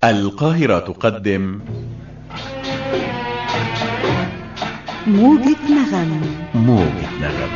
القاهرة تقدم موجة نغم موجة نغم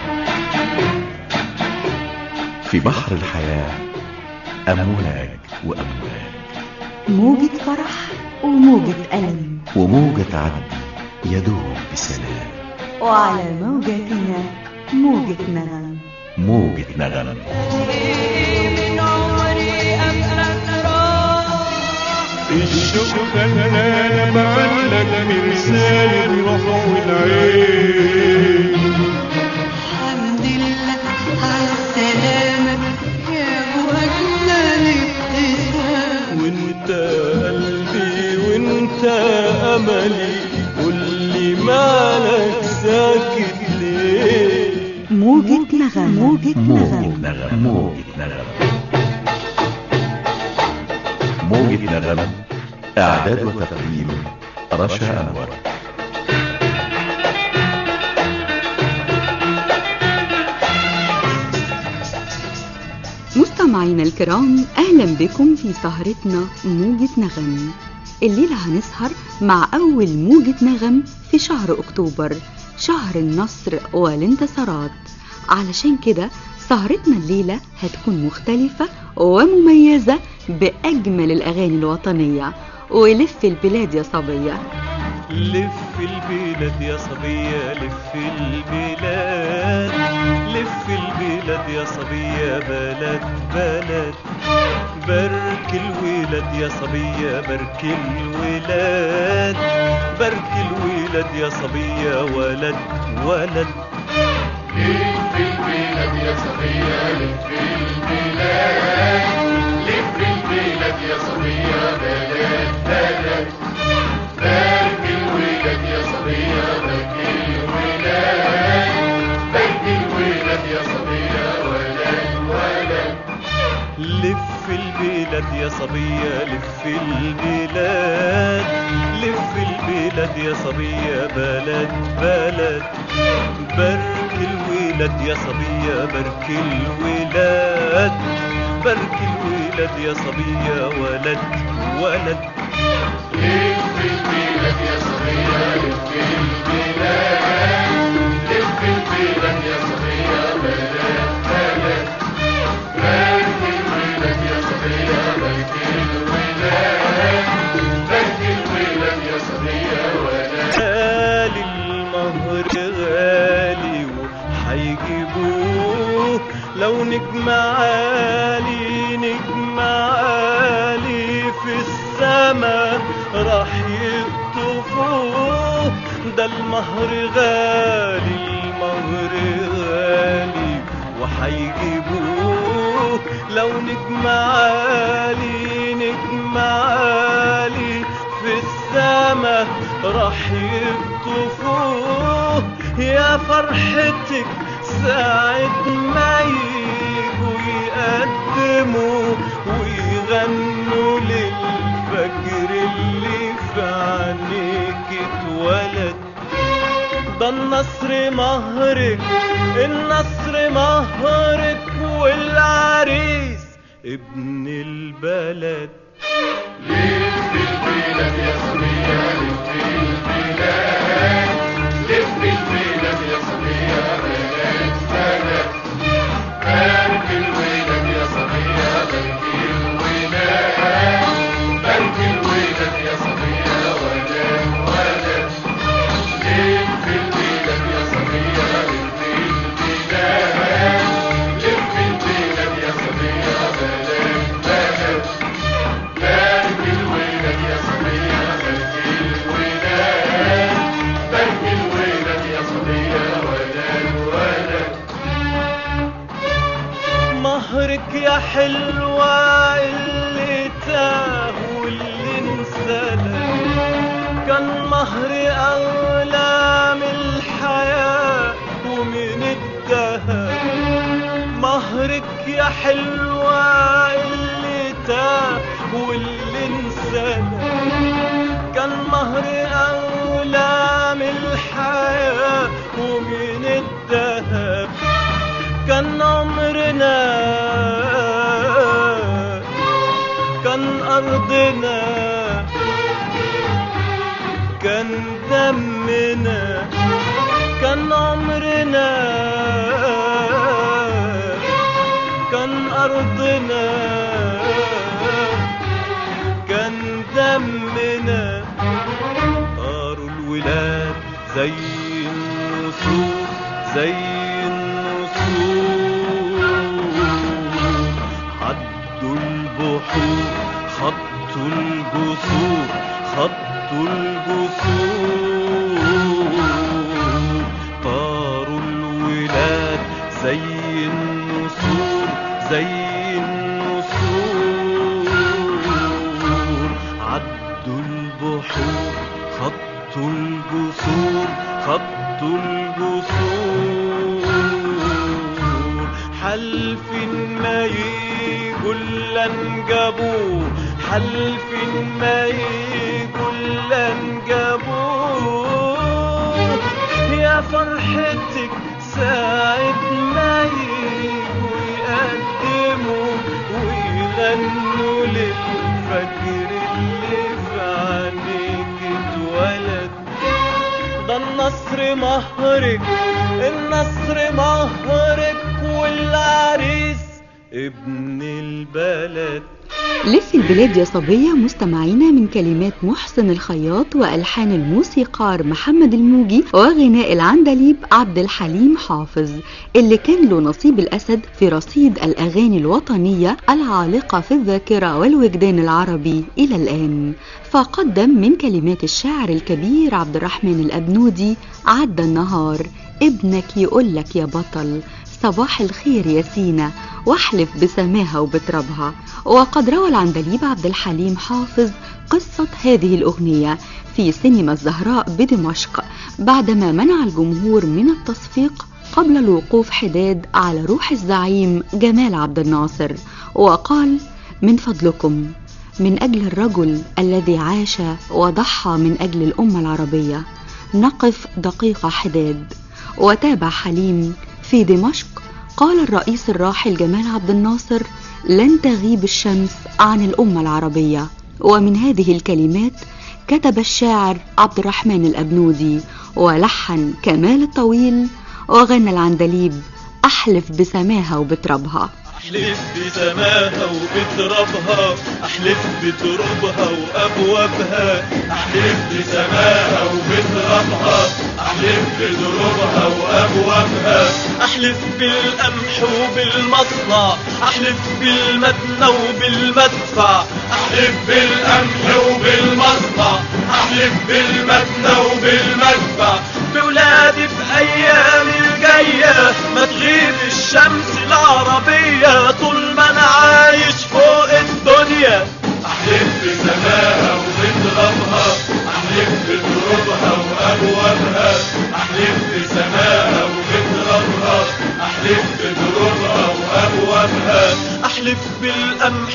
في بحر الحياة أمواج وأمواج موجة فرح وموجة ألم وموجة عدل يدوب بسلام وعلى موجتنا موجة نغم موجة نغم من عمري أبقى راح الشوق خلانا بعلق مرسال الروح والعين الحمد لله على السلامة يا أبو أجمل ابتسام وانت قلبي وانت املي قولي مالك ساكت ليه موجة نغم موجة موجة نغم نغم موجة نغم موجة نغم إعداد وتقديم رشا أنور مستمعينا الكرام أهلا بكم في سهرتنا موجة نغم الليلة هنسهر مع أول موجة نغم في شهر أكتوبر شهر النصر والانتصارات علشان كده سهرتنا الليلة هتكون مختلفة ومميزة بأجمل الأغاني الوطنية ولف البلاد يا صبية لف البلاد يا صبية لف البلاد لف البلاد يا صبية بلد بلد بارك الولاد يا صبية بارك الولاد بارك الولاد يا صبية ولد ولد لف البلاد يا صبية لف البلاد لف البلاد يا صبية بلد بلد بارك الولاد يا صبية بارك الولاد بارك الولاد يا صبية ولد ولد غالي المهر غالي وحيجيبوه لو نجم عالي نجم عالي في السما راح يقطفوه ده المهر غالي المهر غالي وحيجيبوه لو نجم عالي نجم عالي في السما راح يقطفوه يا فرحتك ساعة ما يجوا يقدموا ويغنوا للفجر اللي في عينيك اتولد ده النصر مهرك النصر مهرك والعريس ابن البلد مهرك يا حلوة اللي تاه واللي انسدى كان مهري أغلى من الحياة ومن الدهب مهرك يا حلوة اللي تاه واللي انسدى كان مهري أغلى من الحياة ومن الدهب كان عمرنا كان أرضنا زي النسور زي النسور عدوا البحور خطوا الجسور خطوا الجسور طاروا الولاد زي النسور زي النسور عدوا البحور خطوا الجسور خطوا الجسور حلف ما يجوا الا انجبوه حلف ما يجوا الا انجبوه يا فرحتك ساعة ما يجوا يقدموا ويغنوا للفجر اللي في عينيك اتولد ده النصر مهرك النصر مهرك والعريس ابن البلد لف البلاد يا صبية مستمعينا من كلمات محسن الخياط وألحان الموسيقار محمد الموجي وغناء العندليب عبد الحليم حافظ اللي كان له نصيب الأسد في رصيد الأغاني الوطنية العالقة في الذاكرة والوجدان العربي إلى الآن فقدم من كلمات الشاعر الكبير عبد الرحمن الأبنودي عدى النهار ابنك يقولك يا بطل صباح الخير يا سينا واحلف بسماها وبترابها وقد روى العندليب عبد الحليم حافظ قصة هذه الأغنية في سينما الزهراء بدمشق بعدما منع الجمهور من التصفيق قبل الوقوف حداد على روح الزعيم جمال عبد الناصر وقال من فضلكم من أجل الرجل الذي عاش وضحى من أجل الأمة العربية نقف دقيقة حداد وتابع حليم في دمشق قال الرئيس الراحل جمال عبد الناصر لن تغيب الشمس عن الأمة العربية ومن هذه الكلمات كتب الشاعر عبد الرحمن الأبنودي ولحن كمال الطويل وغنى العندليب أحلف بسماها وبترابها احلف بسماها وبترابها احلف بتربها وابوابها احلف بسماها وبترابها احلف بتربها وابوابها احلف بالقمح وبالمصنع احلف بالمدنى وبالمدفع احلف بالقمح وبالمصنع احلف بالمدنى وبالمدفع بولادي بايام الجايه ما تغيب الشمس العربيه طول ما انا عايش فوق الدنيا احلف بسماها وبترابها احلف بترابها وابوابها احلف بسماها وبترابها احلف بترابها وابوابها احلف بالقمح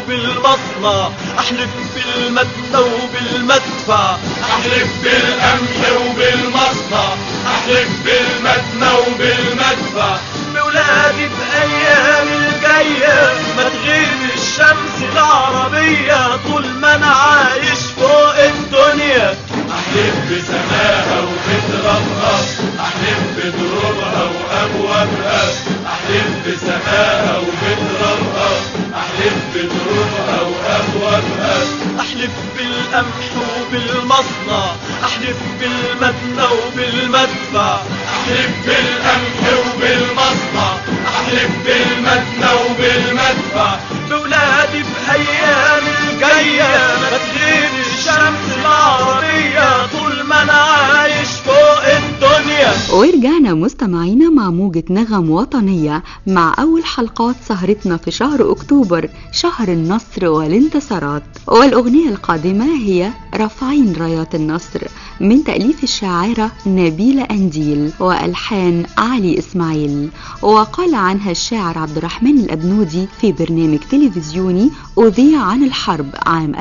وبالمصنع احلف بالمدنى وبالمدفع احلف بالقمح وبالمصنع احلف بالمدنى وبالمدفع بولادي بايام الجايه ما تغيب الشمس العربيه طول ما انا عايش فوق الدنيا احلف بسماها وبترابها احلف بترابها وابوابها احلف بسماها وبترابها احلف بترابها وابوابها احلف بالقمح وبالمصنع احلف بالمدنى وبالمدفع احلف بالقمح وبالمصنع احلف بالمدنى وبالمدفع بولادي بايام الجايه ما تغيب الشمس العربيه طول ما انا عايش فوق الدنيا ورجعنا مستمعينا مع موجة نغم وطنية مع أول حلقات سهرتنا في شهر أكتوبر شهر النصر والانتصارات والأغنية القادمة هي رافعين رايات النصر من تأليف الشاعرة نبيلة أنديل وألحان علي إسماعيل وقال عنها الشاعر عبد الرحمن الأبنودي في برنامج تلفزيوني أذيع عن الحرب عام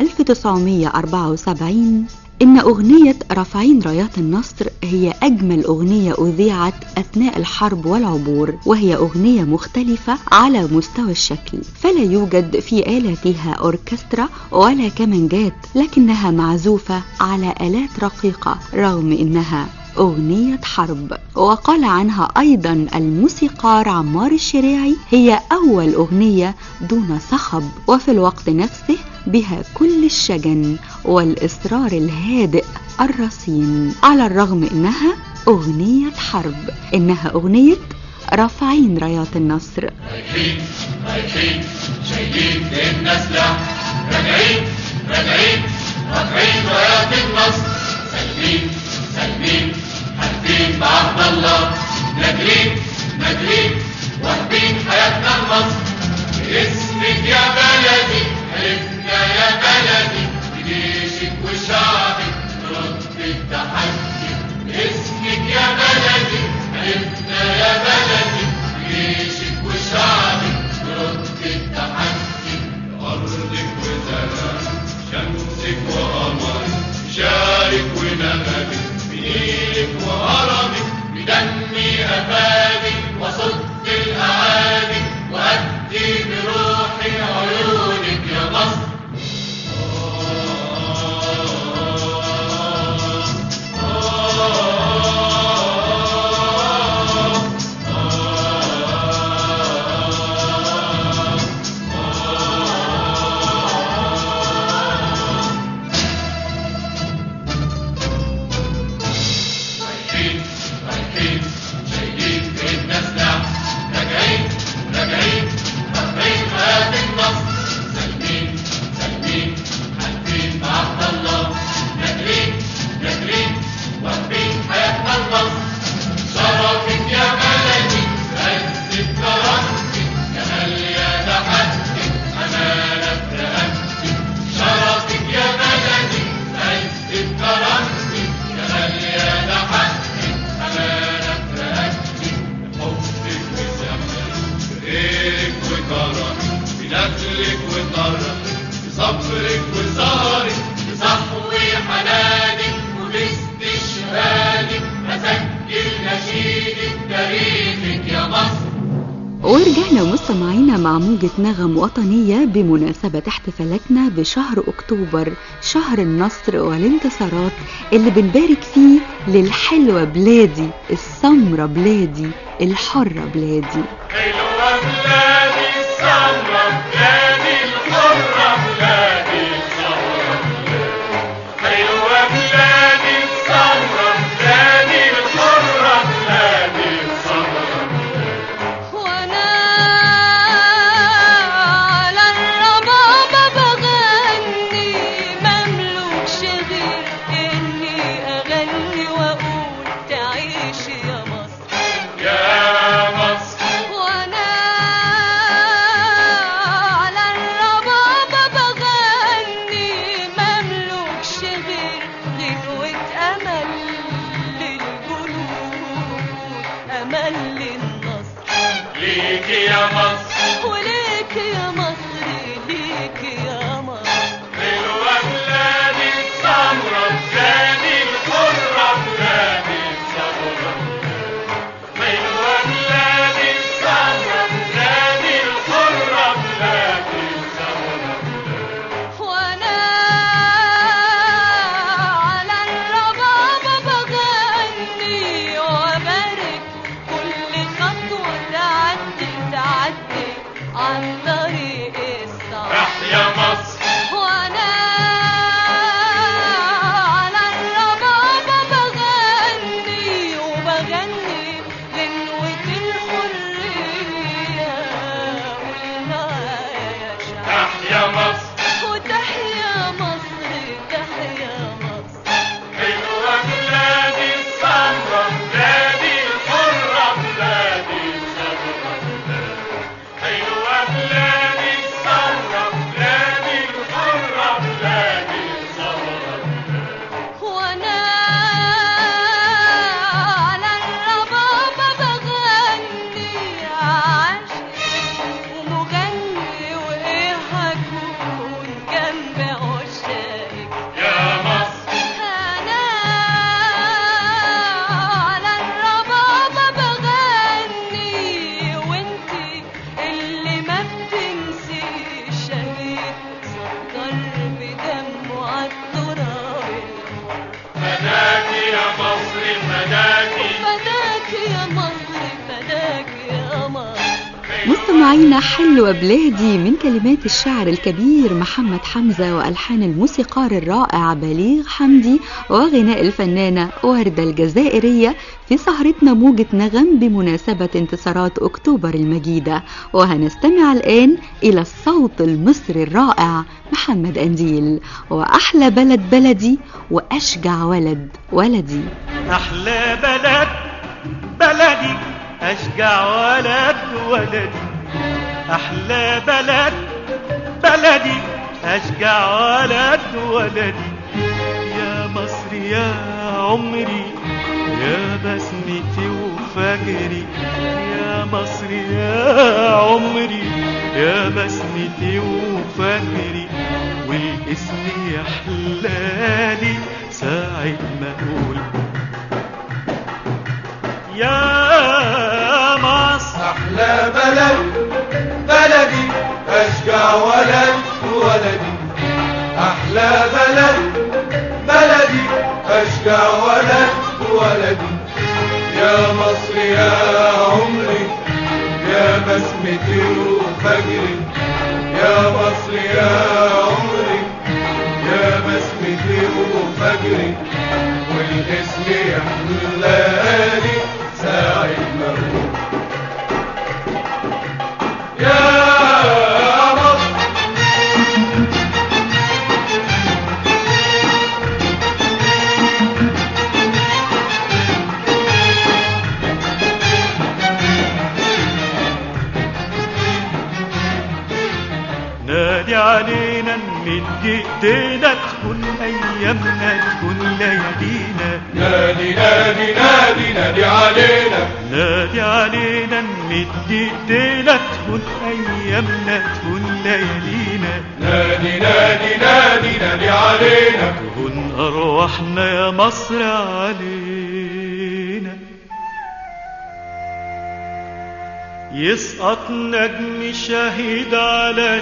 1974 إن أغنية رافعين رايات النصر هي أجمل أغنية أذيعت أثناء الحرب والعبور وهي أغنية مختلفة على مستوى الشكل فلا يوجد في آلاتها أوركسترا ولا كمانجات لكنها معزوفة على آلات رقيقة رغم إنها أغنية حرب وقال عنها أيضا الموسيقار عمار الشريعي هي أول أغنية دون صخب وفي الوقت نفسه بها كل الشجن والإصرار الهادئ الرصين على الرغم إنها أغنية حرب إنها أغنية رافعين رايات النصر رايحين رايحين شايلين بينا سلاح راجعين راجعين رافعين رايات النصر سالمين سالمين حالفين بعهد الله ناجرين ناجرين واخدين حياتنا لمصر باسمك يا بلدي حلفنا يا بلدي بجيشك وشعبك نرد التحدي باسمك يا بلدي حلفنا يا بلدي بجيشك وشعبك نرد التحدي أرضك وزرعك شمسك وقمرك شارك ونغمك بنيلك وهرمك بدمي أفادك وصد الأعادي وأدي بروحي عيونك يا مصر رايحين رايحين شايلين بينا سلاح راجعين راجعين رافعين رايات النصر سالمين سالمين حالفين بعهد الله ناجرين ناجرين واخدين حياتنا لمصر شرفك يا بلدي عزة كرامتك جمال يا تحدي أمانة في رقبتك شرفك يا بلدي عزة كرامتك جمال يا تحدي أمانة في رقبتك حبك وسحرك بغيرك وكرمك بنزلك وطرك بصبرك وسهرك بصحوي حنانك وباستشهادك أسجل نشيدك تاريخك يا مصر ورجعنا مستمعينا مع موجة نغم وطنية بمناسبة احتفالاتنا بشهر أكتوبر شهر النصر والانتصارات اللي بنبارك فيه للحلوة بلادي السمرة بلادي الحرة بلادي حلوة بلادي السمرة بلادي الحرة بلادي السمرة حلوة بلادي السمرة بلادي الحرة بلادي السمرة وانا على الربابة بغني مملوكش غير اني اغني واقول تعيش يا مصر يا مصر وانا على مستمعينا حلوة بلادي من كلمات الشاعر الكبير محمد حمزة وألحان الموسيقار الرائع بليغ حمدي وغناء الفنانة وردة الجزائرية في سهرتنا موجة نغم بمناسبة انتصارات أكتوبر المجيدة وهنستمع الآن إلى الصوت المصري الرائع محمد أنديل وأحلى بلد بلدي وأشجع ولد ولدي أحلى بلد بلدي أشجع ولد ولدي أحلى بلد بلدي أشجع ولد ولدي يا مصر يا عمري يا بسمتي وفجري يا مصر يا عمري يا بسمتي وفجري والاسم يحلالي ساعة ما أقول يا مصر أحلى بلد بلدي أشجع ولد ولدي أحلى بلد بلدي أشجع ولد ولدي يا مصر يا عمري يا بسمتي وفجري يا مصر يا عمري يا بسمتي وفجري والاسم يحلالي ساعة ما أقول يا مصر نادي علينا نمد ايدينا تكون ايامنا تكون ليالينا نادي نادي نادي نادي علينا نادي علينا نمد ايدينا تكون ايامنا تكون ليالينا نادي نادي نادي نادي علينا تكون ارواحنا يا مصر علينا يسقط نجم شهيد على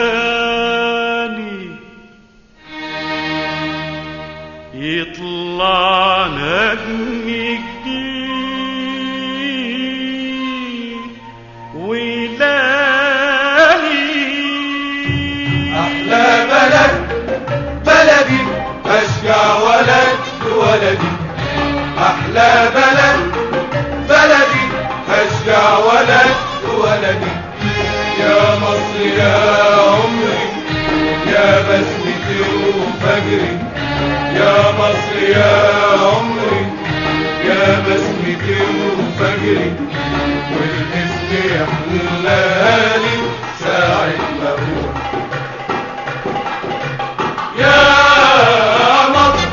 شاني يطلع نجم جديد ويلاقي أحلى بلد بلدي أشجع ولد ولدي أحلى بلد بلدي أشجع ولد ولدي يا مصر يا عمري يا بسمتي وفجري يا مصر يا عمري يا بسمتي وفجري والاسم يحلالي ساعة ما أقول يا مصر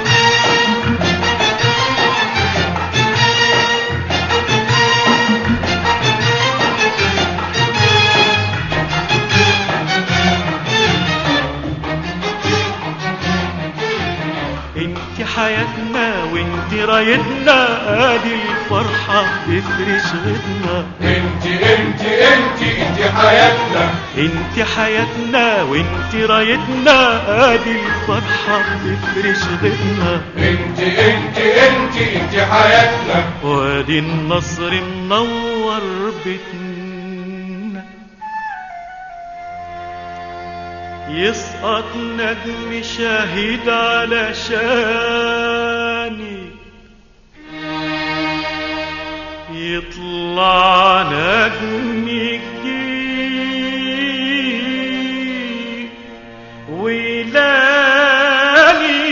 انت حياتنا وانت رايتنا ادي الفرحة بتفرش غدنا انت انت انت انت حياتنا انت حياتنا وانت رايتنا ادي الفرحة بتفرش غدنا انت انت انت انت حياتنا وادي النصر منور بيتنا يسقط نجم شهيد على شاني يطلع نجم جديد ويلاقي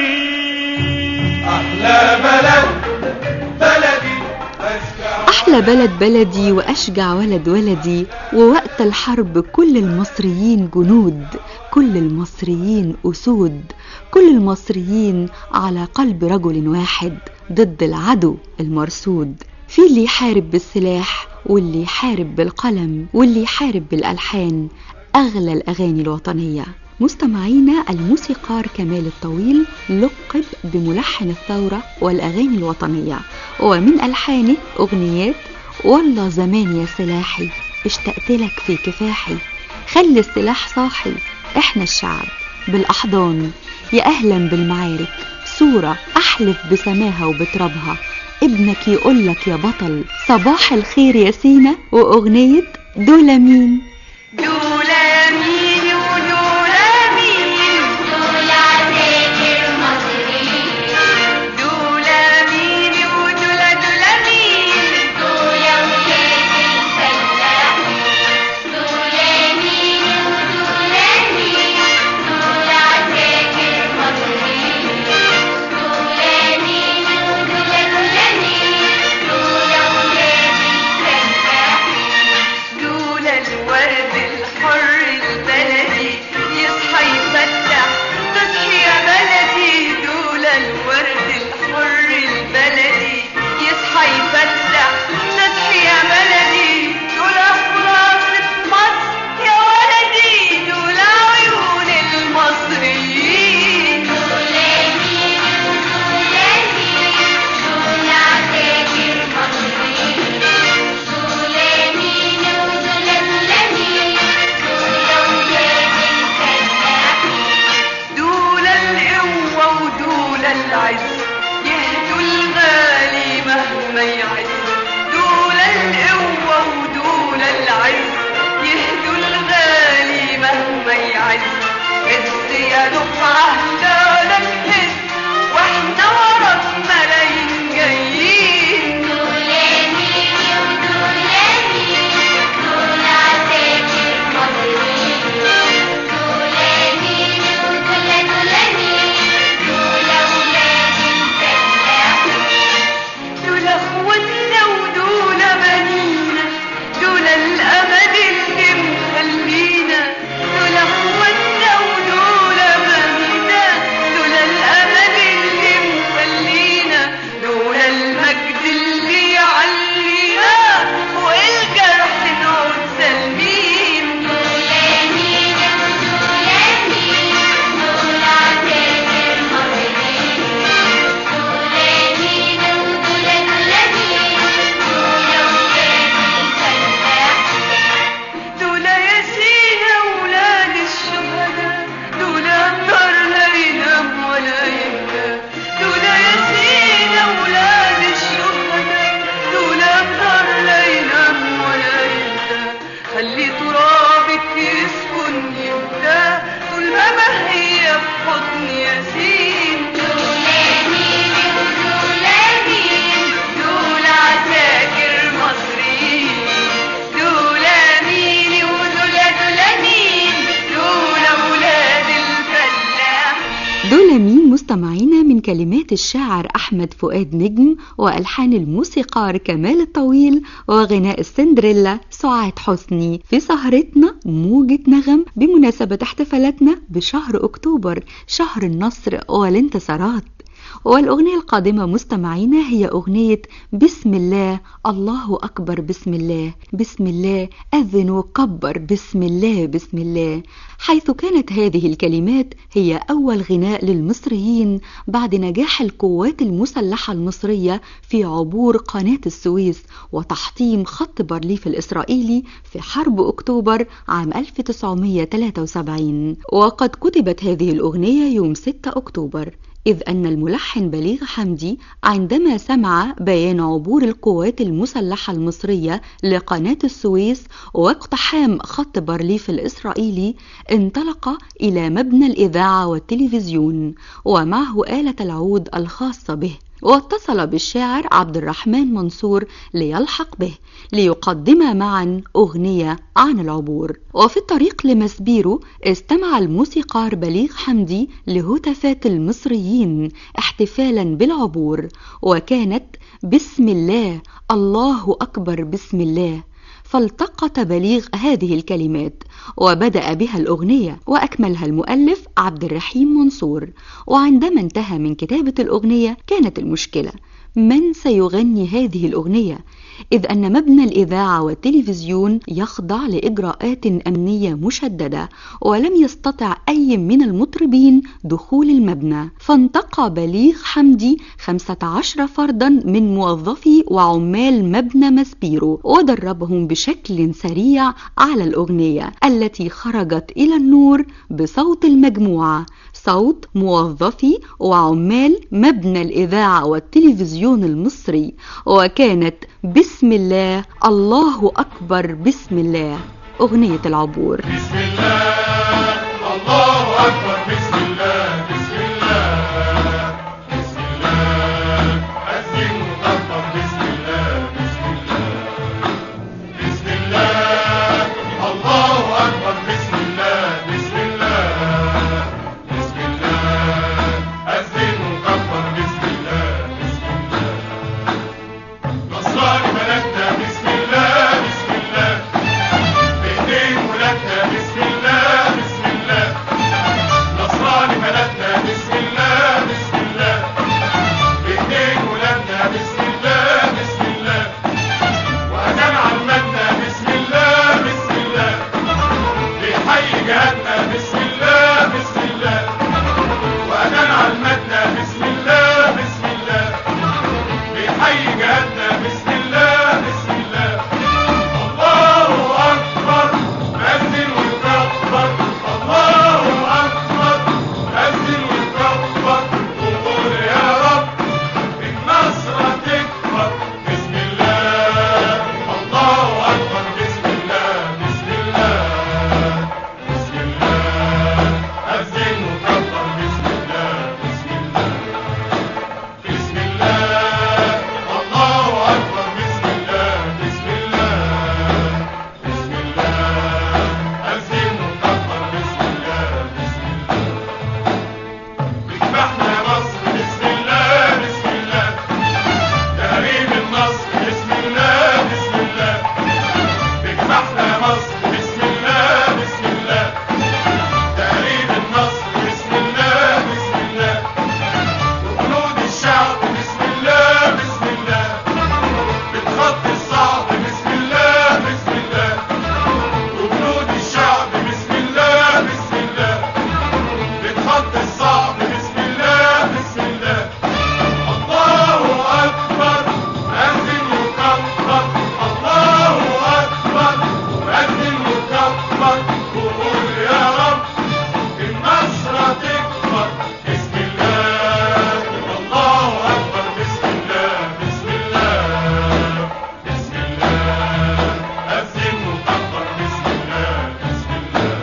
احلى بلد بلدي اشجع أحلى بلد بلدي وأشجع ولد ولدي ووقت الحرب كل المصريين جنود كل المصريين أسود كل المصريين على قلب رجل واحد ضد العدو المرصود في اللي يحارب بالسلاح واللي يحارب بالقلم واللي يحارب بالألحان أغلى الأغاني الوطنية مستمعينا الموسيقار كمال الطويل لقب بملحن الثورة والأغاني الوطنية ومن ألحانه أغنيات والله زمان يا سلاحي اشتقت لك في كفاحي خلي السلاح صاحي احنا الشعب بالأحضان يا أهلا بالمعارك صورة أحلف بسماها وبترابها ابنك يقولك يا بطل صباح الخير يا سينا وأغنية دول مين دول مين ودول مين دول عساكر مصريين دول مين ودول دول مين دول ولاد الفلاحين دول مين ودول مين دول عساكر مصريين دول مين ودول دول مين دول ولاد الفلاحين دول الورد الحر البلدي يصحى يفتح تصحي يا بلدي دول الورد الحر البلدي يصحى يفتح تصحي يا بلدي دول خلاصة مصر يا ولدي دول عيون المصريين دول مين ودول مين دول عساكر مصريين دول مين ودول دول مين دول ولاد الفلاحين دول القوة ودول العز يهدوا الغالي مهما يعز دول القوة ودول العز يهدوا الغالي مهما يعز عز يا دفعة لا نكهز واحنا ورا ملايين جايين دول مين ودول مين دول عساكر مصريين دول مين ودول دول مين دول ولاد الفلاحين دول اخواتنا ودول بنينا دول الامل اللي مخلينا دول اخواتنا ودول بنينا دول الامل اللي مخلينا دول المجد اللي يعلينا والجرح نعود سالمين دول مين ودول مين دول عساكر مصريين دول مين ودول دول مين دول ولاد الفلاحين دول ياسين أولاد الشهداء دول أبطال لا ينام ولا يبكى دول ياسين أولاد الشهداء دول أبطال لا ينام ولا يبكى خلي ترابك يسكن يبدا طول ما هي في حضن ياسين دول مين ودول مين دول عساكر مصريين دول مين ودول دول مين دول ولاد الفلاحين دول مين مستمعينا من كلمات الشاعر أحمد فؤاد نجم وألحان الموسيقار كمال الطويل وغناء السندريلا سعاد حسني في سهرتنا موجة نغم بمناسبة احتفالاتنا بشهر أكتوبر شهر النصر والانتصارات والأغنية القادمة مستمعينا هي أغنية بسم الله الله أكبر بسم الله بسم الله أذن وكبر بسم الله بسم الله حيث كانت هذه الكلمات هي أول غناء للمصريين بعد نجاح القوات المسلحة المصرية في عبور قناة السويس وتحطيم خط بارليف الإسرائيلي في حرب أكتوبر عام 1973 وقد كتبت هذه الأغنية يوم 6 أكتوبر إذ أن الملحن بليغ حمدي عندما سمع بيان عبور القوات المسلحة المصرية لقناة السويس واقتحام خط بارليف الإسرائيلي انطلق إلى مبنى الإذاعة والتلفزيون ومعه آلة العود الخاصة به واتصل بالشاعر عبد الرحمن منصور ليلحق به ليقدما معا أغنية عن العبور وفي الطريق لمسبيرو استمع الموسيقار بليغ حمدي لهتافات المصريين احتفالا بالعبور وكانت بسم الله الله أكبر بسم الله فالتقط بليغ هذه الكلمات وبدأ بها الأغنية وأكملها المؤلف عبد الرحيم منصور وعندما انتهى من كتابة الأغنية كانت المشكلة من سيغني هذه الأغنية إذ أن مبنى الإذاعة والتلفزيون يخضع لإجراءات أمنية مشددة ولم يستطع أي من المطربين دخول المبنى فانتقى بليغ حمدي 15 فردا من موظفي وعمال مبنى مسبيرو ودربهم بشكل بشكل سريع على الأغنية التي خرجت إلى النور بصوت المجموعة صوت موظفي وعمال مبنى الإذاعة والتلفزيون المصري وكانت بسم الله الله أكبر بسم الله أغنية العبور بسم الله الله أكبر بسم الله بسم الله بسم الله أذن وكبر بسم الله بسم الله بسم الله الله أكبر بسم الله بسم الله بسم الله أذن وكبر بسم الله بسم الله نصراني ملكنا بسم الله بسم الله بإيدين ولادنا بسم الله بسم الله نصراني بلدنا بسم الله بسم الله بإيدين ولادنا بسم الله بسم الله وأذان عمتنا بسم الله بسم الله بيحيي جهاتنا بسم الله بسم الله وأذان عمتنا بسم الله بسم الله بيحيي جهاتنا بسم الله بسم الله الله أكبر أذن وكبر الله أكبر أذن وكبر وقول يا رب النصر تكبر بسم الله الله أكبر بسم الله بسم الله بسم الله أذن وكبر بسم الله بسم الله بسم الله الله أكبر بسم الله بسم الله بسم الله أذن وكبر بسم الله بسم الله اذبحنا يا مصر بسم الله بسم الله تهريب النصر بسم الله بسم الله اذبحنا يا مصر بسم الله بسم الله تهريب النصر بسم الله بسم الله وجنود الشعب بسم الله بسم الله بتخطي الصعب بسم الله بسم الله وجنود الشعب بسم الله بسم الله بتخطي الصعب بسم الله بسم الله الله أكبر أذن وكبر الله أكبر أذن وكبر وقول يا رب النصر تكبر بسم الله الله أكبر بسم الله بسم الله بسم الله أذن وكبر بسم الله بسم الله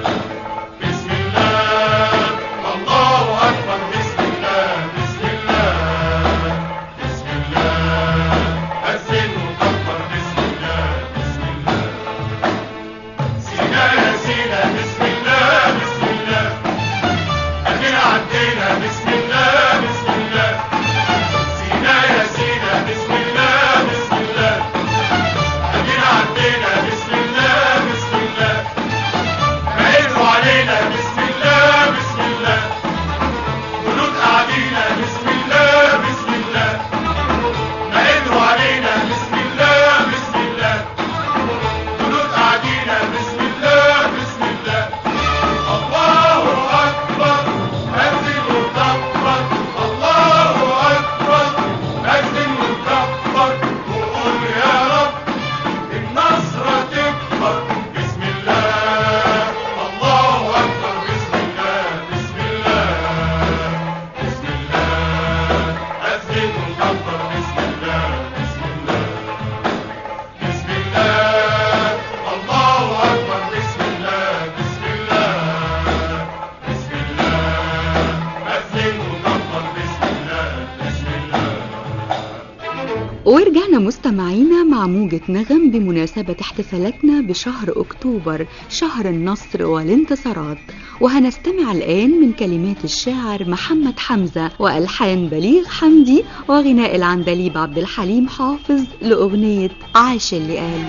بسم الله الله أكبر بسم الله بسم الله بسم الله أذن وكبر بسم الله بسم الله سينا يا سينا بسم الله بسم الله أدينا عدينا بسم الله بسم الله سينا يا سينا بسم الله بسم الله أدينا عدينا بسم الله بسم الله بعيدوا علينا بسم الله بسم الله جنود قاعدين بسم الله بسم الله بعيدوا علينا بسم الله بسم الله جنود قاعدين بسم الله بسم الله الله أكبر أذن وكبر الله أكبر أذن وكبر وقول يا رب النصر تكبر بسم الله الله أكبر بسم الله بسم الله بسم الله أذن وكبر بسم الله بسم الله بسم الله الله أكبر بسم الله بسم الله بسم الله أذن وكبر بسم الله بسم الله ورجعنا مستمعينا مع موجة نغم بمناسبة احتفالاتنا بشهر أكتوبر شهر النصر والانتصارات وهنستمع الآن من كلمات الشاعر محمد حمزة وألحان بليغ حمدي وغناء العندليب عبد الحليم حافظ لأغنية عاش اللي قال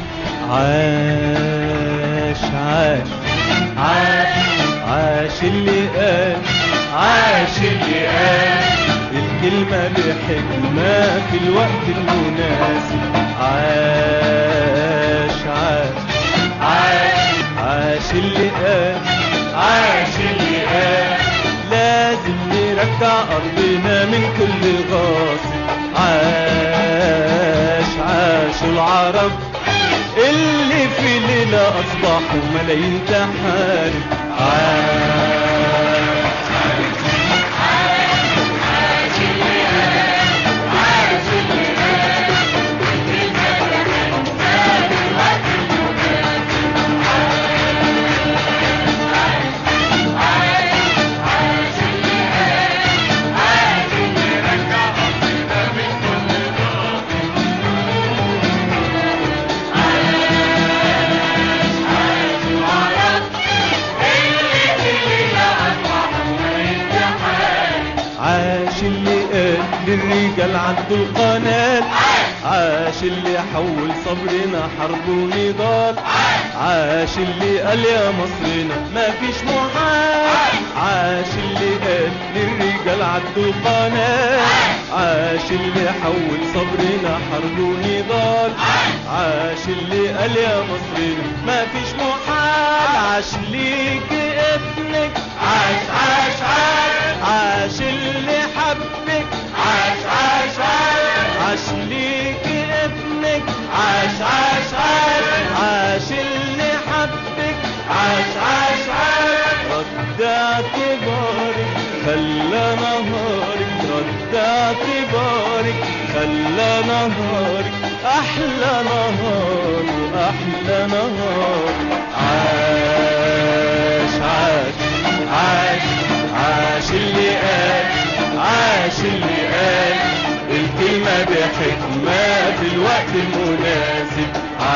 عاش عاش عاش عاش اللي قال عاش اللي قال الكلمة بحكمة في الوقت المناسب عاش عاش عاش عاش اللي قال عاش اللي قال لازم نرجع أرضنا من كل غاصب عاش عاش العرب اللي في ليلة أصبحوا ملايين تحارب عاش عاش اللي قال للرجال عنده القناة عاش اللي حول صبرنا حرب ونضال عاش اللي قال يا مصرنا ما فيش محال عاش اللي قال للرجال عنده القناة عاش اللي حول صبرنا حرب ونضال عاش اللي قال يا مصرنا ما فيش محال عاش ليك ابنك عاش عاش عاش عاش اللي حبك عاش عاش عاش عاش ليك ابنك عاش عاش عاش عاش اللي حبك عاش عاش عاش رد اعتبارك خلى نهارك رد اعتبارك خلى نهارك احلى نهار واحلى نهار عاش عاش عاش عاش اللي قال عاش اللي قال الكلمة بحكمة في الوقت المناسب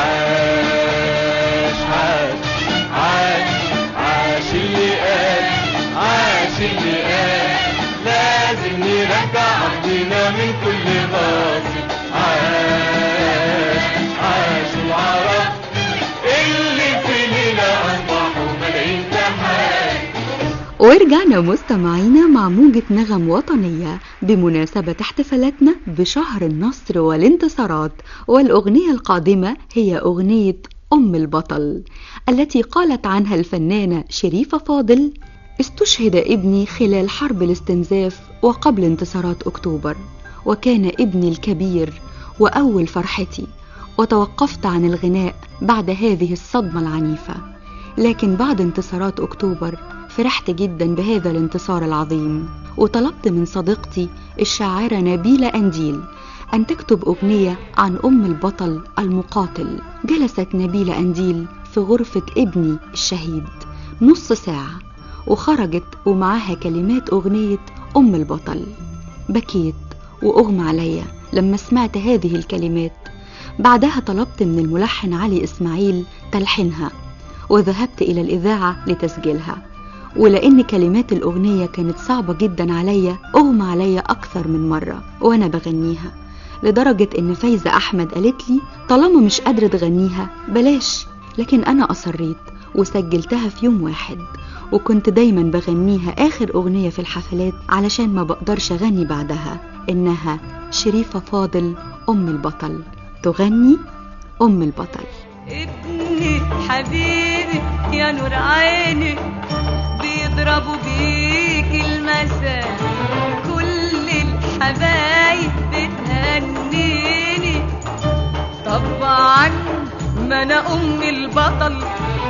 عاش عاش عاش عاش اللي قال عاش اللي قال لازم نرجع أرضنا من كل غاصب عاش عاش العرب اللي في ليلة أصبحوا ملايين تحايا ورجعنا مستمعينا مع موجة نغم وطنية بمناسبة احتفالاتنا بشهر النصر والانتصارات والأغنية القادمة هي أغنية أم البطل التي قالت عنها الفنانة شريفة فاضل استشهد ابني خلال حرب الاستنزاف وقبل انتصارات أكتوبر وكان ابني الكبير وأول فرحتي وتوقفت عن الغناء بعد هذه الصدمة العنيفة لكن بعد انتصارات أكتوبر فرحت جدا بهذا الانتصار العظيم وطلبت من صديقتي الشاعرة نبيلة أنديل أن تكتب أغنية عن أم البطل المقاتل جلست نبيلة أنديل في غرفة ابني الشهيد نص ساعة وخرجت ومعاها كلمات أغنية أم البطل بكيت وأغمى عليا لما سمعت هذه الكلمات بعدها طلبت من الملحن علي إسماعيل تلحينها وذهبت إلى الإذاعة لتسجيلها ولأن كلمات الأغنية كانت صعبة جدا عليا أغمى عليا أكثر من مرة وأنا بغنيها لدرجة إن فايزة أحمد قالت لي طالما مش قادرة تغنيها بلاش لكن أنا أصريت وسجلتها في يوم واحد وكنت دايما بغنيها آخر أغنية في الحفلات علشان ما بقدرش أغني بعدها إنها شريفة فاضل أم البطل تغني أم البطل ابني حبيبي يا نور عيني بيضربوا بيك المثل كل الحبايب بتهنيني طبعا ما انا ام البطل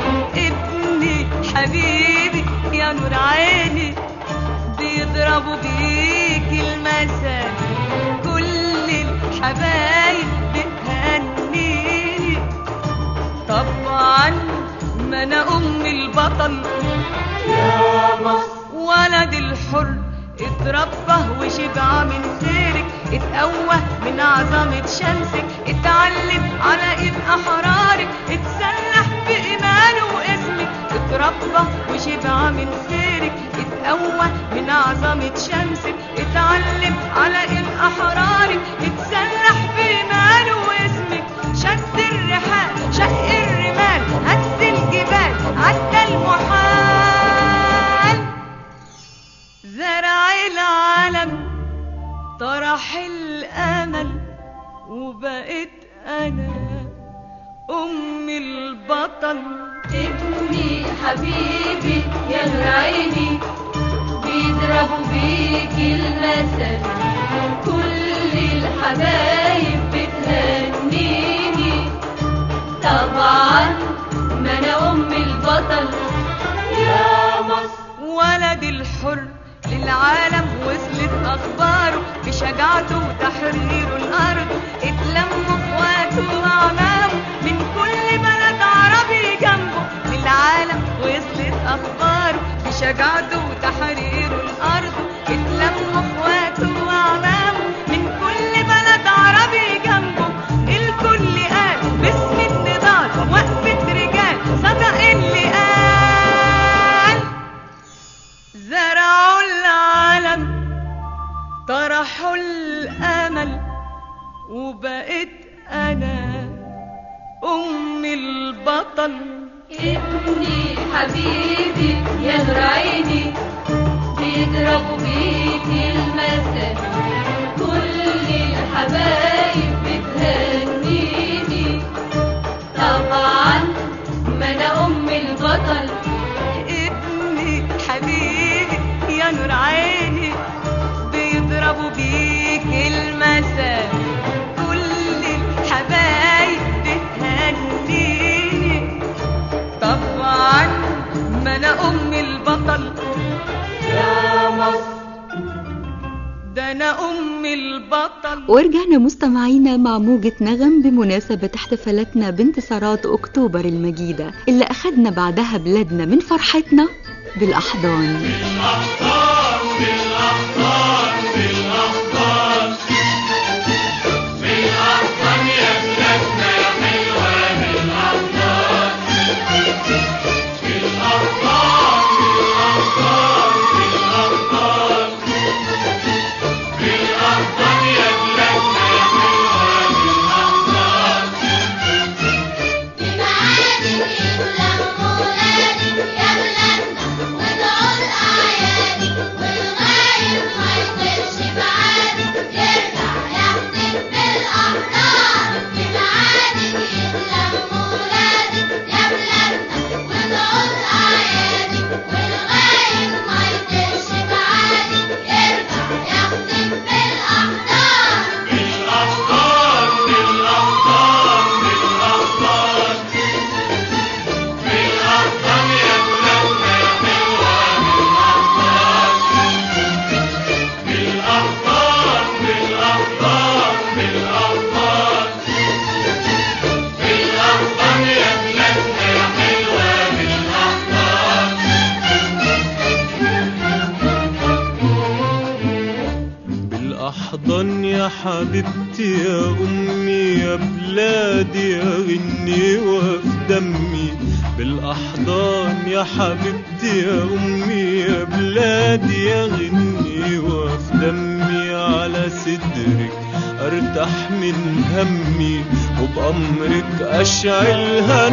ابني حبيبي يا نور عيني بيضربوا بيك المثل كل الحبايب بتهنيني طبعا ما انا ام البطل يا مصر ولد الحر اتربى وشبع من خيرك اتقوى من عظمة شمسك اتعلم على ايد احرارك اتسلح بإيمانه واسمك اتربى وشبع من خيرك اتقوى من عظمة شمسك اتعلم على ايد احرارك اتسلح بإيمانه واسمك شد الرحال شق الرمال هز الجبال عدى المحال زرع العالم طرح الامل وبقيت انا ام البطل ابني حبيبي يا نور عيني بيضربوا بيك المثل كل الحبايب بتهنيني طب العالم وصلت اخباره بشجاعته وتحريره الارض اتلموا اخواته واعمامه من كل بلد عربي جنبه من العالم وصلت اخباره بشجاعته وتحريره الارض اتلموا اخواته واعمامه من كل بلد عربي جنبه الكل قال باسم النضال وقفة رجال صدق اللي قال زرعوا العالم طرحوا الامل وبقيت انا ام البطل ابني حبيبي يا نور عيني بيضربوا بيك المثل كل الحبايب بتهنيني طبعا ما انا ام البطل ابني حبيبي يا نور عيني بيضربوا بيك المثل كل الحبايب بتهنيني طبعا ما انا ام البطل يا مصر ده انا ام البطل ورجعنا مستمعينا مع موجة نغم بمناسبة احتفالاتنا بانتصارات أكتوبر المجيدة اللي أخدنا بعدها بلادنا من فرحتنا بالأحضان بالأحضان يا حبيبتي يا أمي يا بلادي يا غني وفي دمي بالأحضان يا حبيبتي يا أمي يا بلادي يا غني وفي دمي على صدرك أرتاح من همي وبأمرك أشعلها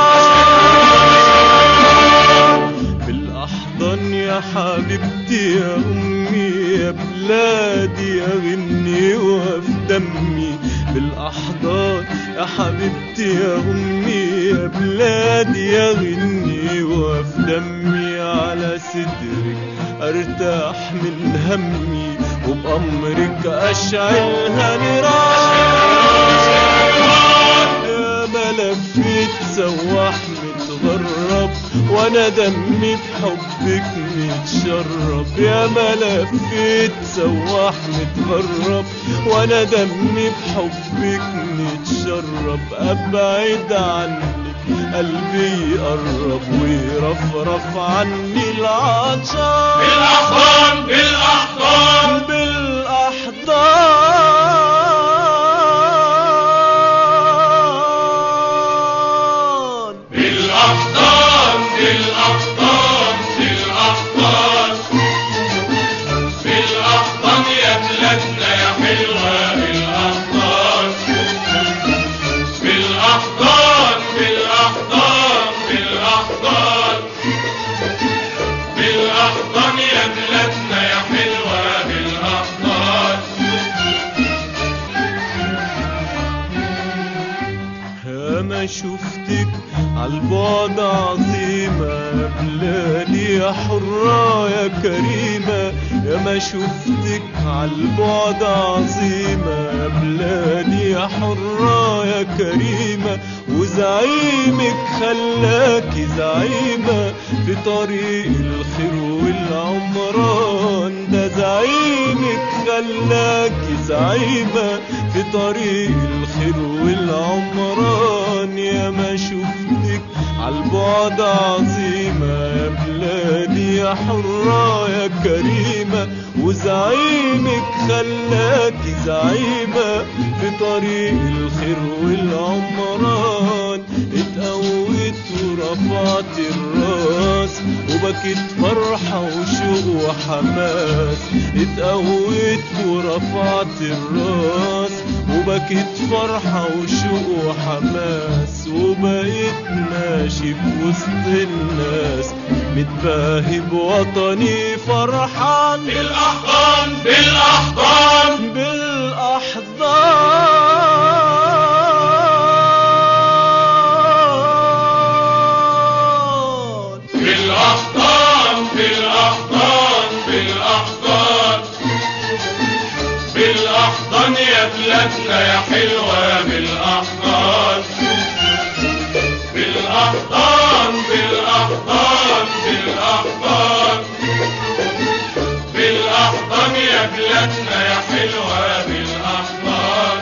نيران بالأحضان يا حبيبتي يا أمي يا بلادي يا غني وفي دمي بالأحضان يا حبيبتي يا أمي يا بلادي يا غني وفي دمي على صدرك أرتاح من همي وبأمرك أشعلها نيران يا ما لفيت سواح متغرب وانا دمي بحبك متشرب يا ما لفيت سواح متغرب وانا دمي بحبك متشرب ابعد عنك قلبي يقرب ويرفرف عني العطشان بالأحضان بالأحضان بالأحضان بالأحضان بالأحضان بالأحضان بالأحضان يا بلادنا يا حلوة بالأحضان بالأحضان بالأحضان بالأحضان بالأحضان يا بلادنا يا حلوة بالأحضان يا ما شفتك عالبعد عظيمة يا بلادي يا حرة يا كريمة يا ما شفتك عالبعد عظيمة يا بلادي يا حرة يا كريمة وزعيمك خلاكي زعيمة في طريق الخير والعمران ده زعيمك خلاكي زعيمة في طريق الخير والعمران يا ما شفتك عالبعد عظيمة يا بلادي يا حرة يا كريمة وزعيمك خلاكي زعيمة في طريق الخير والعمران اتقويت ورفعت الراس وبكيت فرحة وشوق وحماس اتقويت ورفعت الراس وبكيت فرحة وشوق وحماس وبقيت ماشي في وسط الناس متباهي بوطني فرحان بالأحضان بالأحضان بالأحضان بالأحضان بالأحضان بالأحضان بالأحضان يا بلادنا يا حلوة بالأحضان بالأحضان بالأحضان بالأحضان بالأحضان يا بلادنا يا حلوة بالأحضان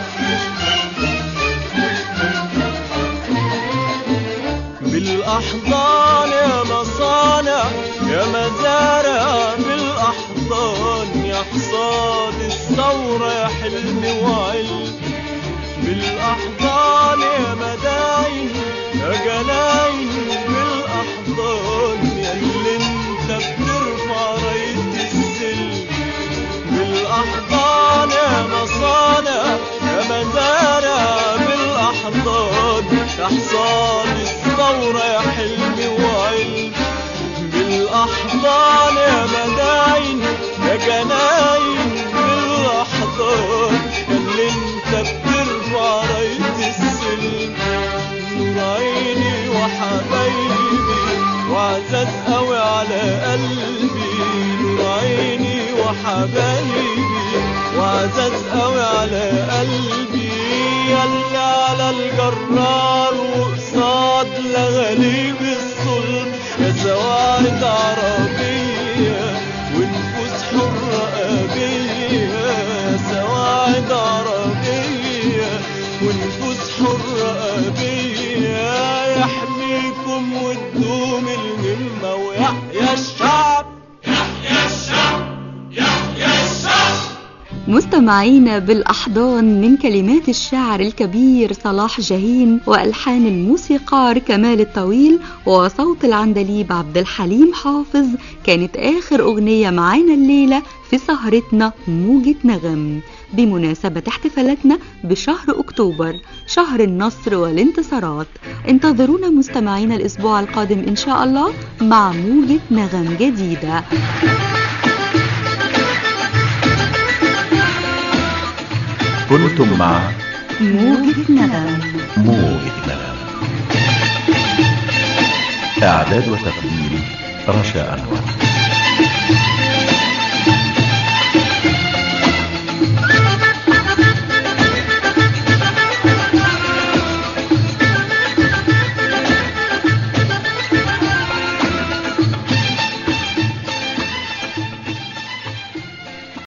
بالأحضان يا مصانع يا مزارع بالأحضان يا حصاد الثورة يا حلم وعلم بالأحضان يا مداين يا جناين بالأحضان يا اللي انت بترفع راية السلم بالأحضان يا مصانع يا مزارع بالأحضان يا حصاد الثورة يا حلم وعلم بالأحضان يا مداين يا جناين بالأحضان يا اللي انت بترفع راية السلم نور عيني وحبايبي وعزاز قوي على قلبي نور عيني وحبايبي وعزاز قوي على قلبي يلا على الجرار وقصاد لغاليب الظلم يا سواعد عربية ونفوس حرة أبية يا سواعد عربية ونفوس حرة أبية يحميكم وتدوم الهمة ويحيى الشعب يا الشعب يا الشعب مستمعينا بالأحضان من كلمات الشاعر الكبير صلاح جاهين وألحان الموسيقار كمال الطويل وصوت العندليب عبد الحليم حافظ كانت آخر أغنية معانا الليلة في سهرتنا موجة نغم بمناسبة احتفالاتنا بشهر أكتوبر شهر النصر والانتصارات انتظرونا مستمعينا الأسبوع القادم إن شاء الله مع موجة نغم جديدة كنتم مع موجة نغم موجة نغم إعداد وتقديم رشا أنور